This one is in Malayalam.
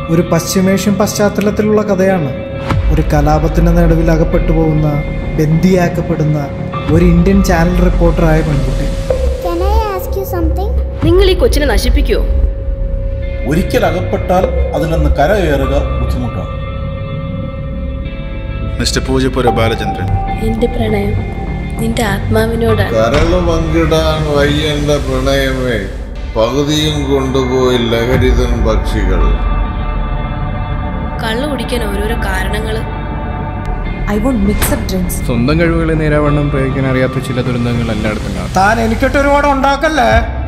ഒരു പശ്ചിമേഷ്യൻ പശ്ചാത്തലത്തിലുള്ള കഥയാണ് ഒരു കലാപത്തിൻ്റെ നടുവിൽ അകപ്പെട്ടു പോകുന്ന ബന്ദിയാക്കപ്പെടുന്ന ഒരു ഇന്ത്യൻ ചാനൽ റിപ്പോർട്ടറായ പെൺകുട്ടി Can I ask you something? നിങ്ങൾ ഈ കൊച്ചിനെ നശിപ്പിക്കുവോ ഒരിക്കൽ അകപ്പെട്ടാൽ അതിൽ നിന്ന് കരകയറുക ബുദ്ധിമുട്ടാണ് മിസ്റ്റർ പൂജപ്പുര ബാലചന്ദ്രൻ എന്റെ പ്രണയം നിന്റെ ആത്മാവിനോടാണ് കരള് പങ്കിടാൻ വയ്യന്റെ പ്രണയമേ പകുതിയും കൊണ്ടുപോയി ലഹരിതൻ പക്ഷികൾ കള്ളു കുടിക്കാൻ ഓരോരോ കാരണങ്ങള് I won't mix up drinks. സ്വന്തം കഴിവുകളെ നേരാവണ്ണം പ്രയോഗിക്കാൻ അറിയാത്ത ചില ദുരന്തങ്ങൾ എല്ലായിടത്തും കാണും താൻ എനിക്കിട്ട് ഒരുപാട് ഉണ്ടാക്കല്ലേ